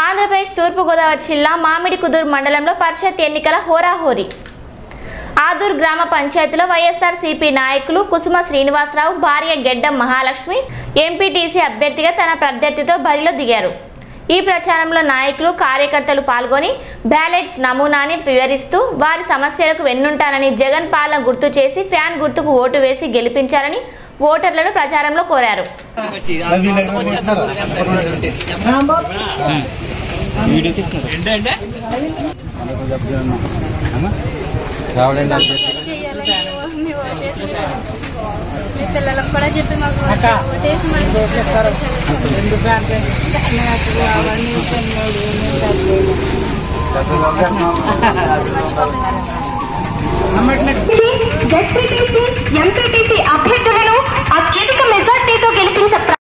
ఆంధ్రప్రదేశ్ తూర్పుగోదావరి జిల్లా మామిడి కుదురు మండలంలో పరిషత్ ఎన్నికల హోరాహోరీ ఆదూర్ గ్రామ పంచాయతీలో వైఎస్ఆర్ సిపి నాయకులు కుసుమ శ్రీనివాసరావు భార్య గెడ్డం మహాలక్ష్మి ఎంపీటీసీ అభ్యర్థిగా తన ప్రత్యర్థితో బరిలో దిగారు ఈ ప్రచారంలో నాయకులు కార్యకర్తలు పాల్గొని బ్యాలెట్స్ నమూనాని వివరిస్తూ వారి సమస్యలకు వెన్నుంటానని జగన్ పాలన గుర్తు చేసి ఫ్యాన్ గుర్తుకు ఓటు వేసి గెలిపించాలని ఓటర్లను ప్రచారంలో కోరారు చేయాలని మీ ఓటేసి మీ పిల్ల- మీ పిల్లలకు కూడా చెప్పి మాకు ఓటేసి మనకి జెడ్పీటీసీ ఎంపీటీసీ అభ్యర్థులను అత్యధిక మెజార్టీతో గెలిపించ